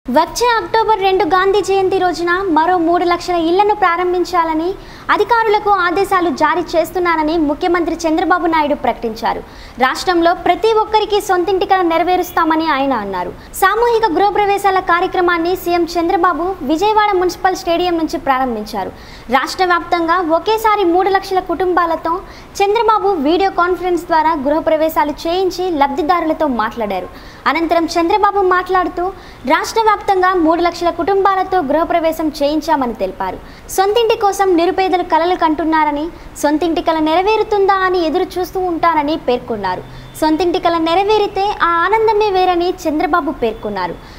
వచ్చే అక్టోబర్ రెండు గాంధీ జయంతి రోజున మరో మూడు లక్షల ఇళ్లను ప్రారంభించాలని అధికారులకు ఆదేశాలు జారీ చేస్తున్నానని ముఖ్యమంత్రి చంద్రబాబు నాయుడు ప్రకటించారు రాష్ట్రంలో ప్రతి ఒక్కరికి సొంతింటి కల నెరవేరుస్తామని ఆయన అన్నారు సామూహిక గృహప్రవేశాల కార్యక్రమాన్ని CM Chandrababu Vijayawada municipal stadium నుంచి ప్రారంభించారు రాష్ట్ర వ్యాప్తంగా ఒకేసారి మూడు లక్షల కుటుంబాలతో చంద్రబాబు వీడియో కాన్ఫరెన్స్ ద్వారా గృహప్రవేశాలు చేయించి లబ్ధిదారులతో మాట్లాడారు అనంతరం చంద్రబాబు మాట్లాడుతూ రాష్ట్ర వ్యాప్తంగా మూడు లక్షల కుటుంబాలతో గృహప్రవేశం చేయించామని తెలిపారు సొంతింటి కోసం నిరుపేదలు కలలు కంటున్నారని సొంతింటి కల నెరవేరుతుందా అని ఎదురు చూస్తూ ఉంటారని పేర్కొన్నారు సొంతింటి కల నెరవేరితే ఆ ఆనందమే వేరని చంద్రబాబు పేర్కొన్నారు